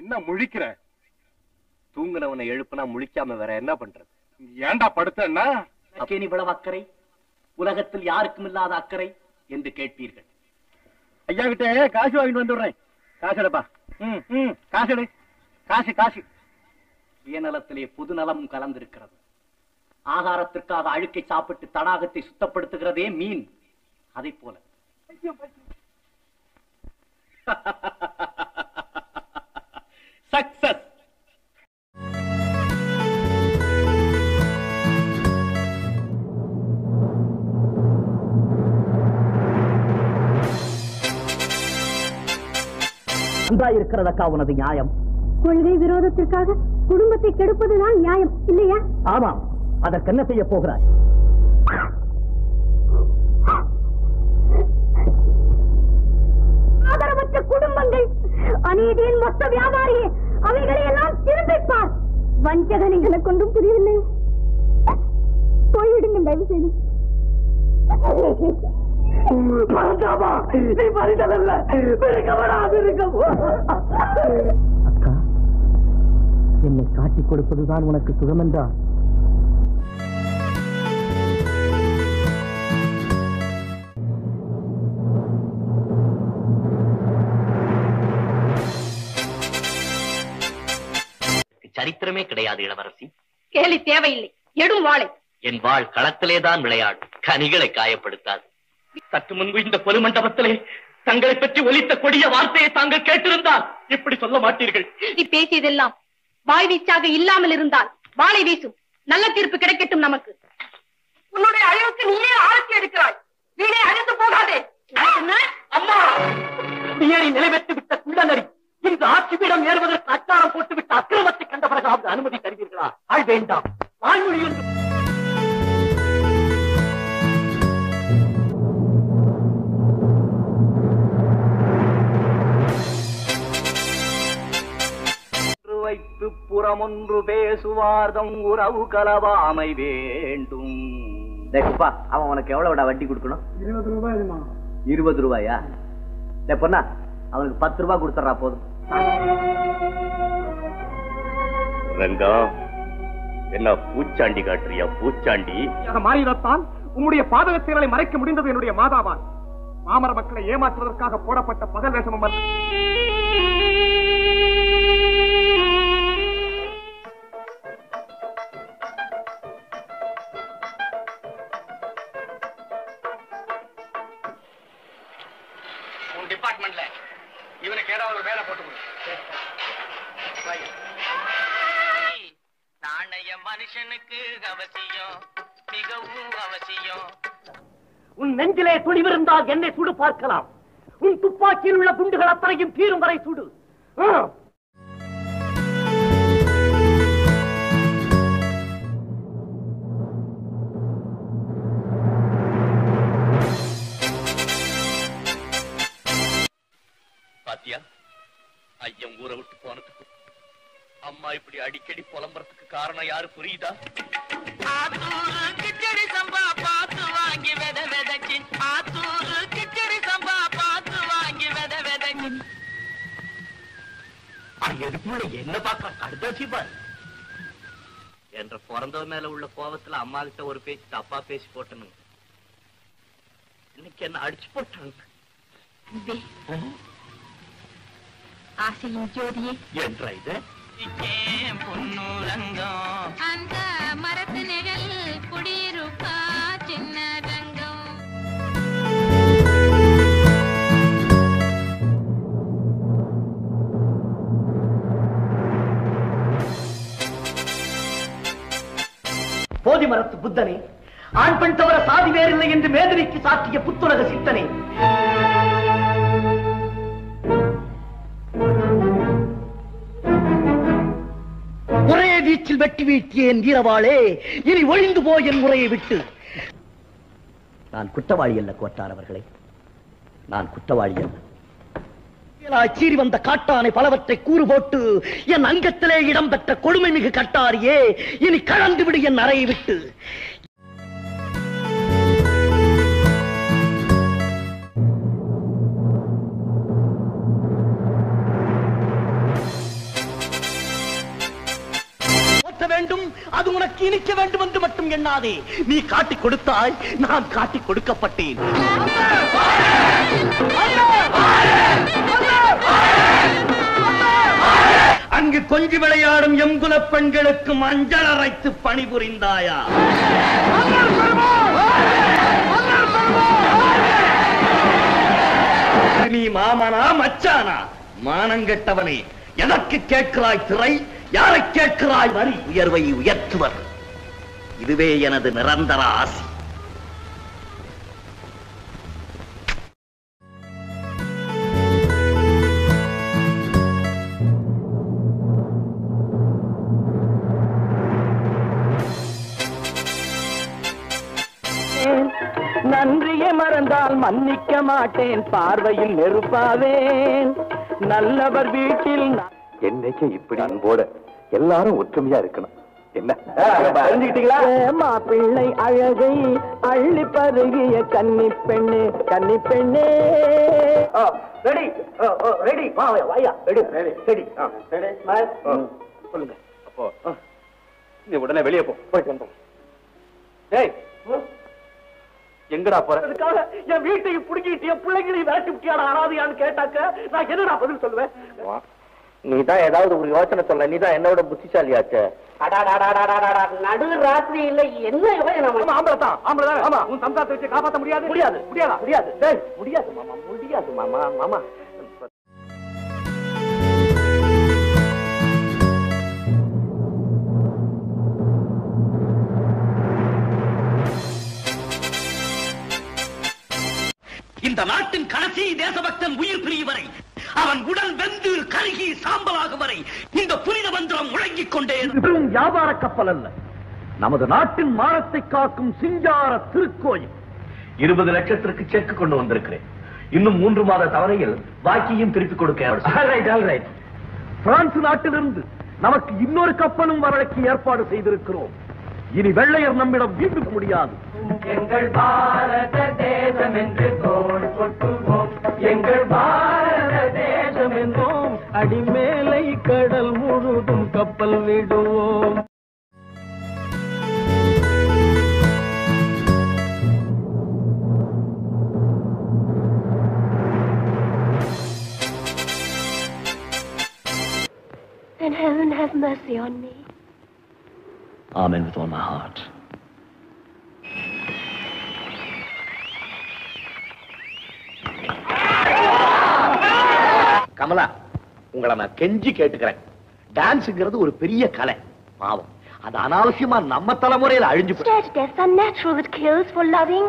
என்ன முழிக்கிற தூங்குனவனை எழுப்புனா முழிக்காம வேற என்ன பண்றது ஏன்டா படுத்தன்னா அக்கேன் இவ்வளவு அக்கறை உலகத்தில் யாருக்கும் இல்லாத அக்கறை என்று கேட்பீர்கள் ஐயா கிட்ட காசு வாங்கிட்டு வந்துடுறேன் காசு எடுப்பா ம் ம் காசு எடு காசு காசு சுயநலத்திலே பொது நலமும் கலந்திருக்கிறது ஆகாரத்திற்காக அழுக்கை சாப்பிட்டு தடாகத்தை சுத்தப்படுத்துகிறதே மீன் அதை போல சக்சஸ் இருக்கிறதக்கா உனது நியாயம் கொள்கை விரோதத்திற்காக குடும்பத்தை கெடுப்பதுதான் நியாயம் இல்லையா ஆமாம் அதற்கு என்ன செய்ய போகிறாய் ஆதரவற்ற குடும்பங்கள் அநீதியின் மொத்த வியாபாரியே அவைகளை எல்லாம் திரும்பிப்பார் வஞ்சகனை எனக்கு ஒன்றும் புரியவில்லை போய்விடுங்கள் தயவு செய்து அக்கா என்னை காட்டிக் கொடுப்பதுதான் உனக்கு சுகமென்றா சரித்திரமே கிடையாது இளவரசி கேலி தேவையில்லை எடும் வாளை என் வாழ் களத்திலேதான் விளையாடும் கனிகளை காயப்படுத்தாது சற்று முன்பு இந்த பொது மண்டபத்திலே தங்களை பற்றி ஒலித்த கொடிய வார்த்தையை தாங்கள் கேட்டிருந்தால் இப்படி சொல்ல மாட்டீர்கள் நீ பேசியதெல்லாம் வாய் வீச்சாக இல்லாமல் இருந்தால் வாளை வீசும் நல்ல தீர்ப்பு கிடைக்கட்டும் நமக்கு உன்னுடைய அழிவுக்கு நீயே ஆட்சி எடுக்கிறாய் வீடே அழிந்து போகாதே அம்மா குடியேறி நிலைபெற்று விட்ட குள்ளநரி இந்த ஆட்சி பீடம் ஏறுவதற்கு அச்சாரம் போட்டுவிட்ட அக்கிரமத்தை கண்ட பிறகாவது அனுமதி தருவீர்களா ஆள் வேண்டாம் வாய்மொழி என்று வைத்து புறமொன்று பேசுவார்தம் உறவு கலவாமை வேண்டும் குப்பா அவன் உனக்கு எவ்வளவுடா வட்டி கொடுக்கணும் இருபது ரூபாய் இருபது ரூபாயா டேய் பொண்ணா அவனுக்கு பத்து ரூபாய் கொடுத்துறா போதும் ரங்கா என்ன பூச்சாண்டி காட்டுறியா பூச்சாண்டி மாறிடத்தான் உம்முடைய பாதக செயலை மறைக்க முடிந்தது என்னுடைய மாதாவான் மாமர மக்களை ஏமாற்றுவதற்காக போடப்பட்ட பகல் வேஷமும் அல்ல. உன் டிபார்ட்மெண்ட்ல இவனுக்கு ஏதாவது ஒரு வேலை போட்டு நாணய மனுஷனுக்கு அவசியம் மிகவும் அவசியம் உன் நெஞ்சிலே துணிவிருந்தால் என்னை சுடு பார்க்கலாம் உன் துப்பாக்கியில் உள்ள குண்டுகள் அத்தனையும் தீரும் வரை சுடு ஆ. பாத்தியா ஐயன் ஊரை விட்டு போனதுக்கு அம்மா இப்படி அடிக்கடி புலம்புறதுக்கு காரணம் யாரு புரியுதா ஆத்தூரு கிச்சடி சம்பா பார்த்து வாங்கி வெத வெதச்சி ஆத்தூரு கிச்சடி சம்பா பார்த்து வாங்கி வெத வெதச்சி எதுக்குள்ள என்ன பார்க்க கடுதாச்சி பாரு என்ற பிறந்தவ மேல உள்ள கோபத்துல அம்மா கிட்ட ஒரு பேச்சு தப்பா பேசி போட்டனுங்க இன்னைக்கு என்ன அடிச்சு போட்டாங்க ஆசையின் ஜோதியே என்ற இது பொன்னுரங்கம் அந்த மரத்து நிழல் குடியிருப்பா சின்ன ரங்கம் போதி மரத்து புத்தனே ஆண் பெண் தவிர சாதி வேறில்லை என்று மேதினிக்கு சாற்றிய புத்துலக சித்தனே ஒரே வீச்சில் வெட்டி வீழ்த்திய என் வீரவாளே இனி ஒழிந்து போய் என் முறையை விட்டு நான் குற்றவாளி அல்ல கோட்டார் அவர்களே நான் குற்றவாளி அல்ல புயலாய் சீறி வந்த காட்டானை பலவற்றை கூறு போட்டு என் அங்கத்திலே இடம் பெற்ற கொடுமை மிகு கட்டாரியே இனி கலந்து விடு என் அறையை விட்டு அது உனக்கு இனிக்க வேண்டும் என்று மட்டும் எண்ணாதே நீ காட்டிக் கொடுத்தாய் நான் காட்டிக் கொடுக்கப்பட்டேன் அங்கு கொஞ்சி விளையாடும் எங்குலப் பெண்களுக்கு மஞ்சள் அரைத்து பணிபுரிந்தாயா நீ மாமனா மச்சானா மானங்கெட்டவனே எதற்கு கேட்கிறாய் திரை யாரை கேட்கிறாய் வரி உயர்வை உயர்த்துவர் இதுவே எனது நிரந்தர ஆசி நன்றியை மறந்தால் மன்னிக்க மாட்டேன் பார்வையில் நெருப்பாவேன் நல்லவர் வீட்டில் நான் என்னைக்கு இப்படி அன்போட எல்லாரும் ஒற்றுமையா இருக்கணும் என்ன தெரிஞ்சுக்கிட்டீங்களா மாப்பிள்ளை அழகை அள்ளி பருகிய கன்னி பெண்ணே கன்னி பெண்ணே ரெடி ரெடி வாயா ரெடி ரெடி சொல்லுங்க அப்போ நீ உடனே வெளியே போ போயிட்டு வந்தோம் டேய் எங்கடா போற அதுக்காக என் வீட்டையும் புடுங்கிட்டு என் பிள்ளைங்களையும் விரட்டி விட்டியாடா அனாதையான்னு கேட்டாக்க நான் என்னடா பதில் சொல்லுவேன் நீ தான் ஏதாவது ஒரு யோசனை சொல்ல நீ தான் என்னோட புத்திசாலியாச்சே நடு ராத்திரியில என்ன ஆமா, ஆம்பளை தான் ஆம்பளை தான் ஆமா உன் சம்சாரத்தை வச்சு காப்பாத்த முடியாது முடியாது முடியாதா முடியாது டேய், முடியாது மாமா முடியாது மாமா மாமா இந்த நாட்டின் கடைசி தேசபக்தன் உயிர் பிரியும் வரை அவன் உடல் வெந்து கருகி சாம்பலாகும் வரை இந்த புனித மந்திரம் முழங்கிக் கொண்டே வெறும் வியாபார கப்பல் அல்ல நமது நாட்டின் மானத்தை காக்கும் சிங்கார திருக்கோயில் இருபது லட்சத்திற்கு செக் கொண்டு வந்திருக்கிறேன் இன்னும் மூன்று மாத தவணையில் பாக்கியும் திருப்பிக் கொடுக்க பிரான்ஸ் நாட்டிலிருந்து நமக்கு இன்னொரு கப்பலும் வரலைக்கு ஏற்பாடு செய்திருக்கிறோம் இனி வெள்ளையர் நம்மிடம் வீட்டுக்கு முடியாது எங்கள் பாரத தேசம் என்று தோள் கொட்டுவோம் எங்கள் பாரத தேசம் என்றோம் அடிமேலை கடல் முழுதும் கப்பல் விடுவோம் And heaven have mercy on me. Amen with all my heart. Kamala உங்களை நான் கெஞ்சி கேட்டுக்கிறேன் டான்ஸுங்கிறது ஒரு பெரிய கலை பாவம் அது அனாவசியமா நம்ம தலைமுறையில அழிஞ்சு போச்சு. Such deaths are natural that kills for loving.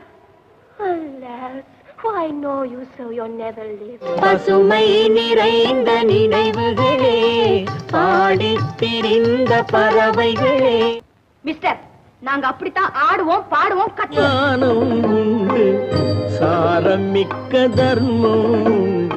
Alas, why know you so you'll never live? பசுமை நிறைந்த நினைவுகளே பாடித் திரிந்த பறவைகளே மிஸ்டர் நாங்க அப்படித்தான் ஆடுவோம் பாடுவோம் கத்துவோம் ஞானம் உண்டு சாரம் மிக்க தர்மம் உண்டு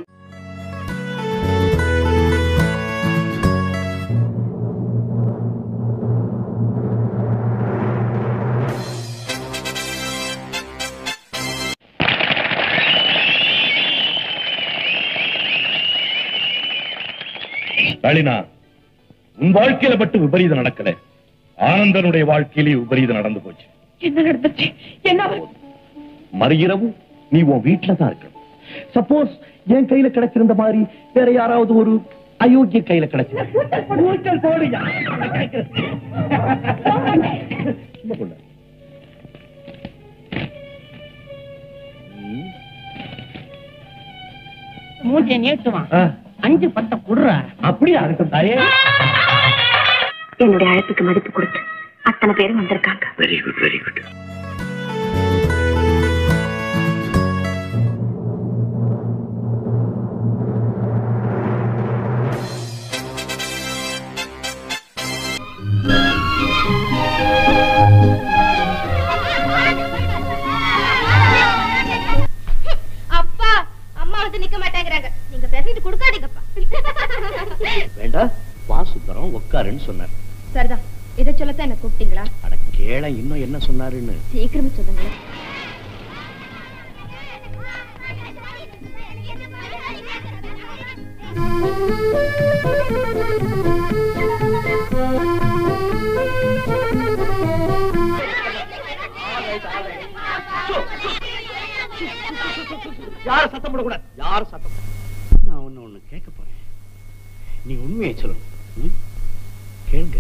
நளினா உன் வாழ்க்கையில மட்டும் விபரீதம் நடக்கல ஆனந்தனுடைய வாழ்க்கையிலே விபரீதம் நடந்து போச்சு என்ன நடந்துச்சு என்ன மறுஇரவு நீ உன் வீட்டுல தான் இருக்கணும் சப்போஸ் என் கையில கிடைச்சிருந்த மாதிரி வேற யாராவது ஒரு அயோக்கிய கையில கிடைச்சிருந்தா ஊஞ்சல் போடுயா. சும்மா சொல்லு. மூஞ்சிய நீட்டுவான் ஆ, அஞ்சு பத்த குடுறா அப்படியா இருக்கட்டும் தாயே என்னுடைய அழைப்புக்கு மதிப்பு கொடுத்து அத்தனை பேரும் வந்திருக்காங்க வெரி குட் வெரி குட் அப்பா அம்மா வந்து நிக்க மாட்டேங்கிறாங்க நீங்க பேசிட்டு கொடுக்காதீங்கப்பா வேண்டாம் வா சுந்தரம் உட்காருன்னு சொன்னார் சரிதான் இதை சொல்லத்தான் என்ன கூப்பிட்டீங்களா அட கேள இன்னும் என்ன சொன்னாருன்னு சீக்கிரமே சொல்லுங்க போடக்கூடாது யார் சத்தம் நான் ஒண்ணு ஒண்ணு கேட்க போறேன் நீ உண்மையை சொல்லணும் ம்? கேளுங்க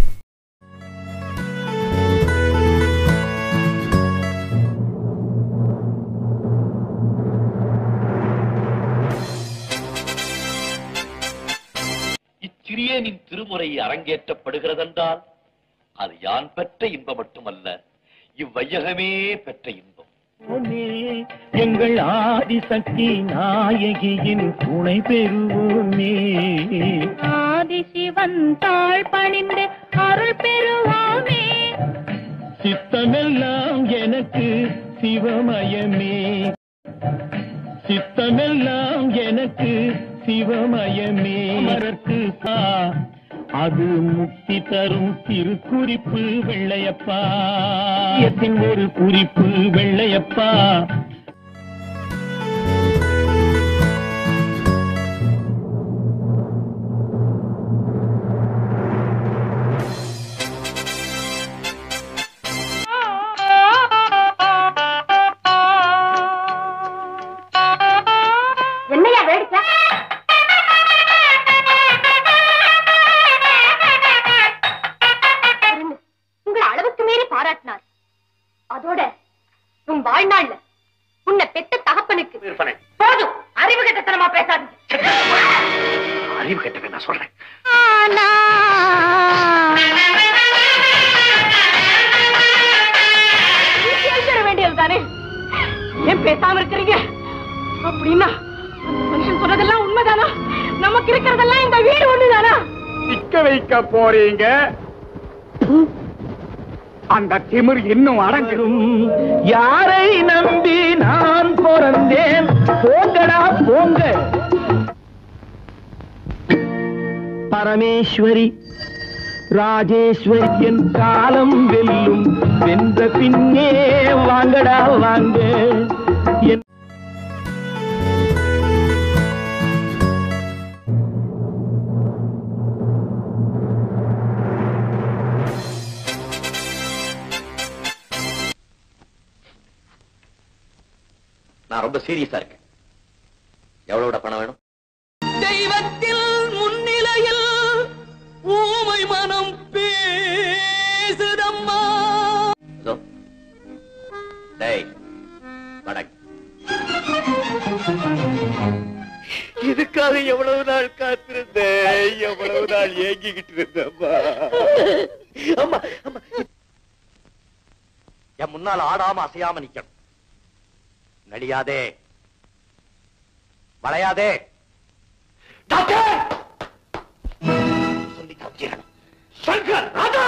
இச்சிறியனின் திருமுறை அரங்கேற்றப்படுகிறதென்றால் அது யான் பெற்ற இன்பம் மட்டுமல்ல இவ்வையகமே பெற்ற இன்பம் ஓமே, எங்கள் ஆதிசக்தி நாயகியின் துணை பெறுவோமே ஆதிசிவன் தாழ் பணிந்து அருள் பெறுவோமே சித்தமெல்லாம் எனக்கு சிவமயமே சித்தமெல்லாம் எனக்கு சிவமயமே மரத்து சா அது முக்தி தரும் திருக்குறிப்பு வெள்ளையப்பா எத்தின் ஒரு குறிப்பு வெள்ளையப்பா என்னையா வேடிக்கை இருந்து, உங்களை அளவுக்கு மீறி பாராட்டினார் அதோட உன் வாழ்நாள்ல உன்னை பெத்த தகப்பனுக்கு இருப்பனே போதும் அறிவு கட்டத்தனமா பேசாதீங்க அறிவு கெட்டவன் நான் சொல்றேன் பேச வேண்டியது தானே ஏன் பேசாம இருக்கிறீங்க அப்படின்னா அந்த மனுஷன் சொன்னதெல்லாம் உண்மைதானா நமக்கு இருக்கிறதெல்லாம் இந்த வீடு ஒண்ணுதானா சிக்க வைக்க போறீங்க அந்த திமிர் இன்னும் அடங்கும் யாரை நம்பி நான் பிறந்தேன் போங்கடா போங்க பரமேஸ்வரி ராஜேஸ்வரி என் காலம் வெல்லும் வென்ற பின்னே வாங்கடா வாங்க என் நான் ரொம்ப சீரியஸா இருக்கேன் எவ்வளவுட பணம் வேணும் தெய்வத்தில் முன்னிலையில் ஊமை மனம் பேசுதம்மா இதோ. டேய் வணக்கம் இதுக்காக எவ்வளவு நாள் காத்திருந்தேன் எவ்வளவு நாள் ஏங்கிக்கிட்டு இருந்தேம்மா அம்மா அம்மா என் முன்னால் ஆடாம அசையாம நிக்கணும் நடியாதே வளையாதே டாக்டர் சொல்லி காமிக்கிறேன் சங்கர் ராஜா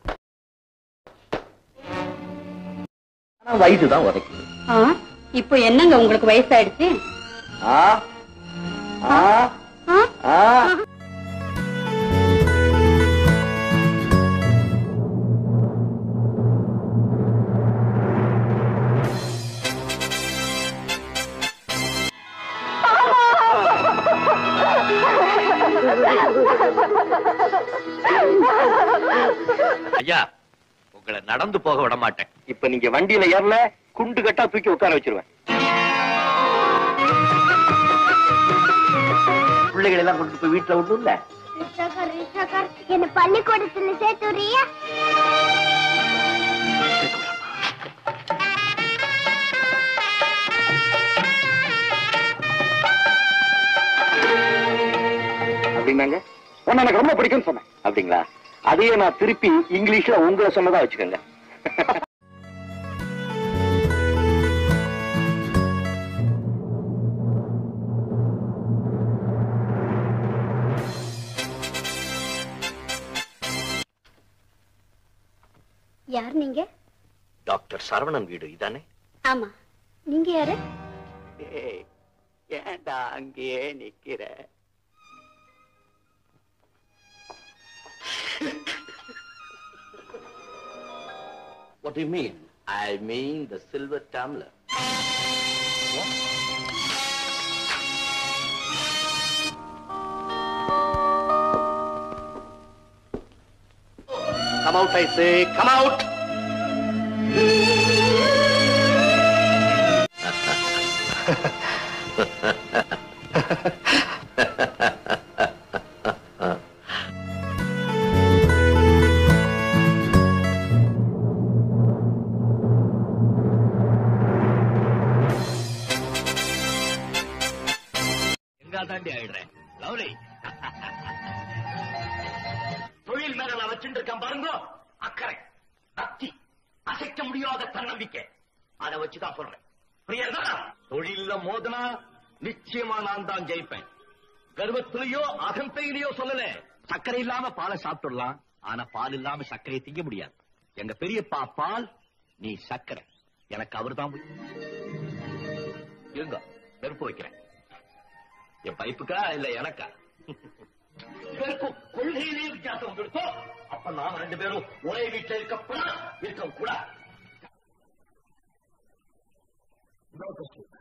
ஆனா வயசுதான் உதைக்குது இப்போ என்னங்க உங்களுக்கு வயசாயிடுச்சு ஆ ஆ ஆ ஐயா உங்களை நடந்து போக விட மாட்டேன் இப்ப நீங்க வண்டியில ஏறல குண்டு கட்டா தூக்கி உட்கார வச்சிருவேன் பிள்ளைகளை எல்லாம் கொண்டு போய் வீட்டுல விட்டு இல்ல என்ன பள்ளிக்கூடத்துல சேர்த்துறியா அப்படின்னாங்க உன்னை எனக்கு ரொம்ப பிடிக்கும்னு சொன்னேன் அப்படிங்களா அதையே நான் திருப்பி இங்கிலீஷ்ல உங்களை சொன்னதா வச்சுக்கோங்க யார் நீங்க டாக்டர் சரவணன் வீடு இதானே ஆமா நீங்க யாரு ஏன்டா அங்கேயே நிக்கிற What do you mean? I mean the silver tumbler. Come out, I say, come out! வச்சுட்டு இருக்கான் பாருங்க அக்கறை பக்தி அசைக்க முடியாத தன்னம்பிக்கை அதை வச்சுதான் சொல்றேன் புரியுதா தொழில மோதனா நிச்சயமா நான் தான் ஜெயிப்பேன் கர்வத்திலேயோ அகந்தையிலேயோ சொல்லல சர்க்கரை இல்லாம பாலை சாப்பிட்டுடலாம் ஆனா பால் இல்லாம சர்க்கரையை திங்க முடியாது எங்க பெரியப்பா பால் நீ சர்க்கரை எனக்கு அவர்தான் முக்கியம். இருங்க நெருப்பு வைக்கிறேன் என் பைப்புக்கா இல்ல எனக்கா இதற்கும் கொள்கையிலே வித்தியாசம் வந்துருக்கோம் அப்ப நாம ரெண்டு பேரும் ஒரே வீட்டில் இருக்கப்படா இருக்க கூடாது